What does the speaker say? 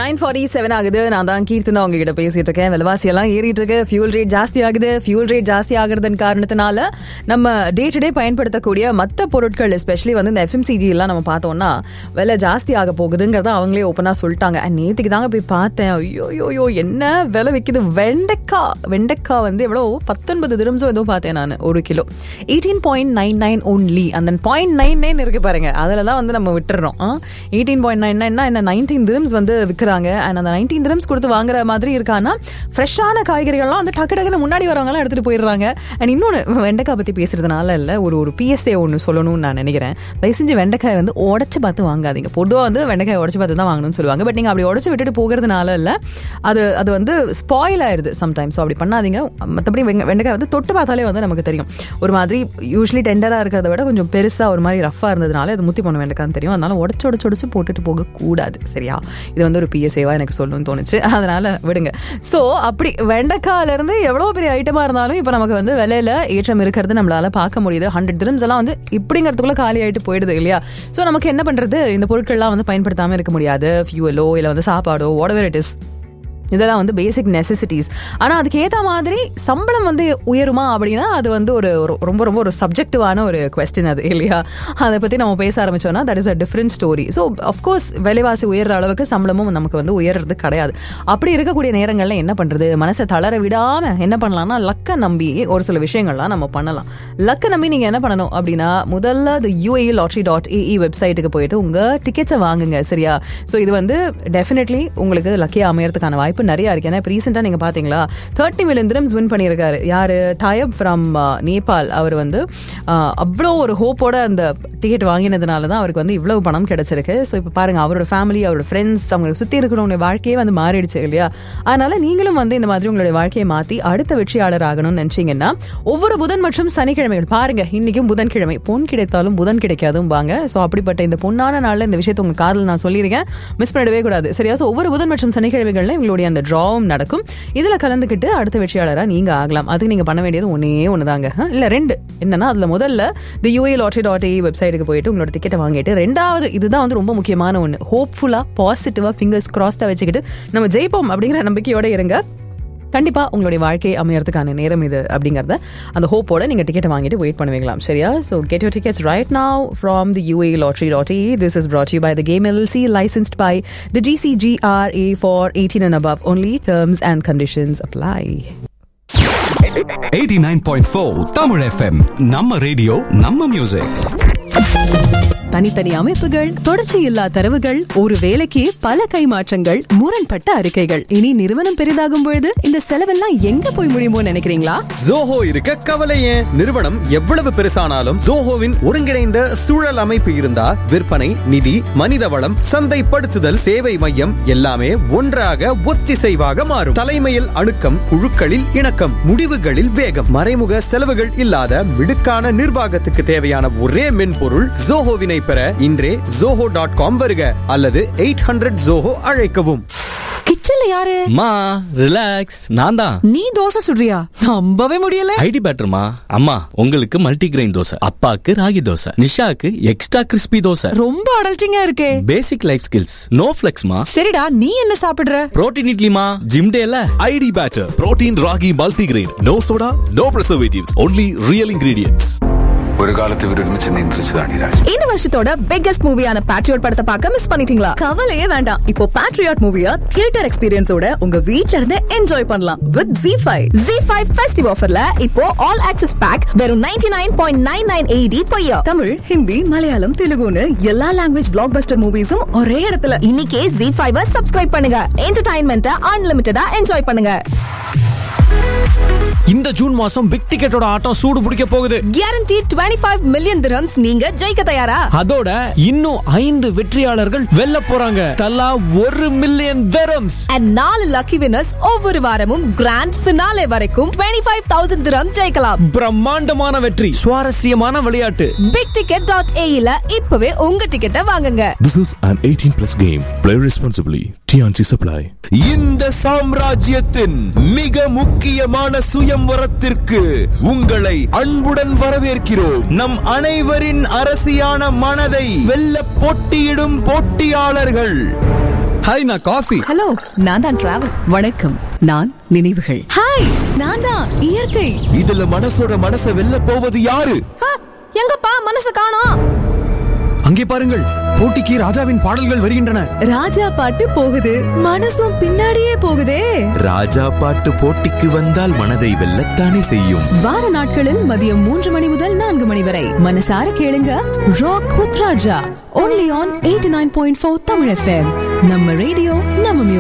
Nine forty seven ஆகுது நான் தான் கீர்த்தனா உங்ககிட்ட பேசிட்டு இருக்கேன் விலைவாசி எல்லாம் ஏறிட்டு இருக்கு ஃபியூல் ரேட் ஜாஸ்தி ஆகுது ஃபியூல் ரேட் ஜாஸ்தி ஆகுறதன் காரணத்தினால நம்ம டே டு டே பயன்படுத்தக்கூடிய மற்ற பொருட்கள் எஸ்பெஷலி வந்து இந்த எஃப்எம்சிஜி எல்லாம் நம்ம பார்த்தோம்னா விலை ஜாஸ்தி ஆக போகுதுங்கிறத அவங்களே ஓப்பனாக சொல்லிட்டாங்க அண்ட் நேற்றுக்கு தாங்க போய் பார்த்தேன் ஐயோ ஐயோ என்ன விலை விற்கிது வெண்டைக்காய் வெண்டைக்காய் வந்து எவ்வளோ பத்தொன்பது திரம்ஸோ ஏதோ பார்த்தேன் நான் ஒரு kilo eighteen point nine nine only அந்த பாயிண்ட் நைன் நைன் இருக்கு பாருங்க அதில் தான் வந்து நம்ம விட்டுறோம் எயிட்டீன் பாயிண்ட் நைன் நைன்னா என்ன நைன்டீன் திரம்ஸ் வந்து விற்கிறாங்க அண்ட் அந்த நைன்டீன் திரம்ஸ் கொடுத்து வாங்குற மாதிரி இருக்கான்னா ஃப்ரெஷ்ஷான காய்கறிகள்லாம் வந்து டக்கு டக்குன்னு முன்னாடி வரவங்கலாம் எடுத்துட்டு போயிடுறாங்க அண்ட் இன்னொன்று வெண்டைக்காய் பற்றி பேசுறதுனால இல்லை ஒரு ஒரு பிஎஸ்ஏ ஒன்று சொல்லணும்னு நான் நினைக்கிறேன் தயவு செஞ்சு வெண்டைக்காய் வந்து உடச்சு பார்த்து வாங்காதீங்க பொதுவாக வந்து வெண்டைக்காய் உடச்சு பார்த்து தான் வாங்கணும்னு சொல்லுவாங்க பட் நீங்கள் அப்படி உடச்சு விட்டுட்டு போகிறதுனால இல்லை அது அது வந்து ஸ்பாயில் ஆயிருது சம்டைம்ஸ் ஸோ அப்படி பண்ணாதீங்க மற்றபடி வெங்க வெண்டைக்காய் வந்து தொட்டு பார்த்தாலே வந்து நமக்கு தெரியும் ஒரு மாதிரி யூஸ்வலி டெண்டராக இருக்கிறத விட கொஞ்சம் பெருசாக ஒரு மாதிரி ரஃபாக இருந்ததுனால அது முத்தி போன வெண்டைக்கான்னு தெரியும் அதனால உடச்சு உடச்சு உடச்சு போட்டுட்டு போகக்கூடாது சரியா இது வந்து ஒரு பிஎஸ்ஏவா எனக்கு சொல்லணும்னு தோணுச்சு அதனால விடுங்க ஸோ அப்படி வெண்டைக்காயில இருந்து எவ்வளோ பெரிய ஐட்டமாக இருந்தாலும் இப்போ நமக்கு வந்து விலையில ஏற்றம் இருக்கிறது நம்மளால பார்க்க முடியுது ஹண்ட்ரட் திரம்ஸ் எல்லாம் வந்து இப்படிங்கிறதுக்குள்ள காலி ஆயிட்டு போயிடுது இல்லையா ஸோ நமக்கு என்ன பண்றது இந்த பொருட்கள்லாம் வந்து பயன்படுத்தாமல் இருக்க முடியாது ஃபியூவலோ இல்லை வந்து சாப்பாடோ வாட் இட் இஸ் இதெல்லாம் வந்து பேசிக் நெசசிட்டிஸ் ஆனால் அதுக்கு ஏற்ற மாதிரி சம்பளம் வந்து உயருமா அப்படின்னா அது வந்து ஒரு ஒரு ரொம்ப ரொம்ப ஒரு சப்ஜெக்டிவான ஒரு கொஸ்டின் அது இல்லையா அதை பற்றி நம்ம பேச ஆரம்பிச்சோம்னா that is a different story so of course விலைவாசி உயர்ற அளவுக்கு சம்பளமும் நமக்கு வந்து உயர்றது கிடையாது அப்படி இருக்கக்கூடிய நேரங்களில் என்ன பண்ணுறது மனசை தளர விடாமல் என்ன பண்ணலாம்னா லக்கை நம்பி ஒரு சில விஷயங்கள்லாம் நம்ம பண்ணலாம் லக்கை நம்பி நீங்கள் என்ன பண்ணணும் அப்படின்னா முதல்ல the UAE lottery dot AE வெப்சைட்டுக்கு போயிட்டு உங்கள் டிக்கெட்ஸை வாங்குங்க சரியா ஸோ இது வந்து டெஃபினெட்லி உங்களுக்கு லக்கியாக அமையறதுக்கான வாய்ப்பு நிறைய இருக்கு ஏன்னா இப்போ ரீசெண்டாக நீங்கள் பார்த்தீங்களா தேர்ட்டி மில்லியன் திரம்ஸ் வின் பண்ணியிருக்காரு யார் டயப் ஃப்ரம் நேபாள் அவர் வந்து ஆஹ், அவ்வளோ ஒரு ஹோப்போட அந்த டிக்கெட் வாங்கினதுனால தான் அவருக்கு வந்து இவ்வளவு பணம் கிடைச்சிருக்கு ஸோ இப்போ பாருங்க அவரோட ஃபேமிலி அவரோட ஃப்ரெண்ட்ஸ் அவங்க சுற்றி இருக்கிறவங்க வாழ்க்கையே வந்து மாறிடுச்சு இல்லையா அதனால நீங்களும் வந்து இந்த மாதிரி உங்களுடைய வாழ்க்கையை மாற்றி அடுத்த வெற்றியாளர் ஆகணும்னு நினச்சிங்கன்னா ஒவ்வொரு புதன் மற்றும் சனிக்கிழமைகள் பாருங்க இன்னைக்கும் புதன்கிழமை பொன் கிடைத்தாலும் புதன் கிடைக்காதும் வாங்க ஸோ அப்படிப்பட்ட இந்த பொன்னான நாளில் இந்த விஷயத்தை உங்க காதில் நான் சொல்லியிருக்கேன் மிஸ் பண்ணிடவே கூடாது சரியா ஸோ ஒவ்வொரு புதன் மற்றும் சனிக்கிழமைகளில் எங்களுடைய அந்த ட்ராவும் நடக்கும் இதில் கலந்துக்கிட்டு அடுத்த வெற்றியாளராக நீங்கள் ஆகலாம் அதுக்கு நீங்கள் பண்ண வேண்டியது ஒன்றே ஒன்று தாங்க இல்லை ரெண்டு என்னன்னா அதில் முதல்ல the UAE lottery dot A வெப்சைட்டுக்கு போயிட்டு உங்களோட டிக்கெட்டை வாங்கிட்டு ரெண்டாவது இதுதான் வந்து ரொம்ப முக்கியமான ஒன்று ஹோப்ஃபுல்லாக பாசிட்டிவாக ஃபிங்கர்ஸ் கிராஸ்டாக வச்சுக்கிட்டு நம்ம ஜெயிப்போம் அப்படிங்கிற நம்பிக்கையோட இருங்க கண்டிப்பா உங்களுடைய வாழ்க்கை அமையறதுக்கான நேரம் இது அப்படிங்கறத அந்த ஹோப்போட நீங்க டிக்கெட் வாங்கிட்டு வெயிட் பண்ணுவீங்களாம் சரியா so get your tickets right now from the UAE lottery dot E this is brought you by the game LC licensed by the GCGRA for 18 and above only terms and conditions apply 89.4 Tamil FM நம்ம radio நம்ம music தனித்தனி அமைப்புகள் தொடர்ச்சி இல்லா தரவுகள் ஒரு வேலைக்கு பல கைமாற்றங்கள் முரண்பட்ட அறிக்கைகள் இனி நிறுவனம் பெரிதாகும் பொழுது இந்த செலவெல்லாம் எங்க போய் முடியுமோ நினைக்கிறீங்களா ஜோஹோ இருக்க கவலை ஏன் நிறுவனம் எவ்வளவு பெருசானாலும் ஜோஹோவின் ஒருங்கிணைந்த சூழல் அமைப்பு இருந்தா விற்பனை நிதி மனித வளம் சந்தைப்படுத்துதல் சேவை மையம் எல்லாமே ஒன்றாக ஒத்திசைவாக மாறும் தலைமையில் அணுக்கம் குழுக்களில் இணக்கம் முடிவுகளில் வேகம் மறைமுக செலவுகள் இல்லாத மிடுக்கான நிர்வாகத்துக்கு தேவையான ஒரே மென்பொருள் ஜோஹோவினை பெற இன்றே ஜோஹோ டாட் காம் வருக அல்லது எயிட் ஹண்ட்ரட் ஜோஹோ அழைக்கவும் கிச்சன்ல யாரு மா ரிலாக்ஸ் நான் தான் நீ தோசை சுடுறியா நம்பவே முடியல ஐடி பேட்டர்மா அம்மா உங்களுக்கு மல்டி கிரெயின் தோசை அப்பாக்கு ராகி தோசை நிஷாக்கு எக்ஸ்ட்ரா கிறிஸ்பி தோசை ரொம்ப அடல்ச்சிங்கா இருக்கே பேசிக் லைஃப் ஸ்கில்ஸ் நோ ஃபிளெக்ஸ்மா சரிடா நீ என்ன சாப்பிடுற புரோட்டீன் இட்லிமா ஜிம் டேல ID Batter, Protein Ragi Multigrain. No soda, no preservatives, only real ingredients. ഒരു കാലത്ത് ഇവർ ഒരുമിച്ച് നിയന്ത്രിച്ചതാണ് ഈ രാജ്യം இந்த வருஷத்தோட பிக்கஸ்ட் மூவியான பேட்ரியாட் படத்தை பார்க்க மிஸ் பண்ணிட்டீங்களா கவலையே வேண்டாம் இப்போ பேட்ரியாட் மூவிய தியேட்டர் எக்ஸ்பீரியன்ஸோட உங்க வீட்ல இருந்து என்ஜாய் பண்ணலாம் with Zee five Zee five festive ஆஃபர்ல இப்போ ஆல் ஆக்சஸ் பேக் வெறும் ninety nine point nine nine eighty பையா தமிழ் ஹிந்தி மலையாளம் தெலுங்குன்னு எல்லா லாங்குவேஜ் பிளாக் பஸ்டர் மூவிஸும் ஒரே இடத்துல இன்னைக்கே ஜி ஃபைவ் சப்ஸ்கிரைப் பண்ணுங்க என்டர்டைன்மெண்ட்டை அன்லிமிட்டடா என்ஜாய் பண்ணுங்க இந்த ஜூன் மாசம் பிக் டிக்கெட்டோட ஆட்டம் சூடு பிடிக்க போகுது guarantee twenty five million dirhams நீங்க ஜெயிக்க தயாரா அதோட இன்னும் ஐந்து வெற்றியாளர்கள் வெல்ல போறாங்க தலா ஒரு மில்லியன் தரம்ஸ் அண்ட் நாலு லக்கி வினர்ஸ் ஒவ்வொரு வாரமும் கிராண்ட் ஃபினாலே வரைக்கும் டுவெண்ட்டி ஃபைவ் தௌசண்ட் திரம் ஜெயிக்கலாம் பிரம்மாண்டமான வெற்றி சுவாரஸ்யமான விளையாட்டு பிக் டிக்கெட் டாட் ஏஇல இப்பவே உங்க டிக்கெட்டை வாங்குங்க This is an 18 plus game. Play responsibly. TNC Supply. இந்த சாம்ராஜ்யத்தின் மிக முக்கியமான சுயம்வரத்திற்கு உங்களை அன்புடன் வரவேற்கிறோம் நம் அனைவரின் அரசியான மனதை வெல்ல போட்டியிடும் போட்டியாளர்கள் ஹாய் நான் காஃபி ஹலோ நான் தான் டிராவல் வணக்கம் நான் நினைவுகள் ஹாய் நான் தான் இயற்கை இதுல மனசோட மனசை வெல்ல போவது யாரு எங்கப்பா மனசு காணோம் அங்கே பாருங்கள் போட்டிக்கு ராஜாவின் பாடல்கள் வருகின்றன ராஜா பாட்டு போகுது மனசும் பின்னாடியே போகுதே ராஜா பாட்டு போட்டிக்கு வந்தால் மனதை வெல்லத்தானே செய்யும் வார நாட்களில் மதியம் மூன்று மணி முதல் நான்கு மணி வரை மனசார கேளுங்க rock with Raja only on eighty nine point four Tamil FM நம்ம ரேடியோ நம்ம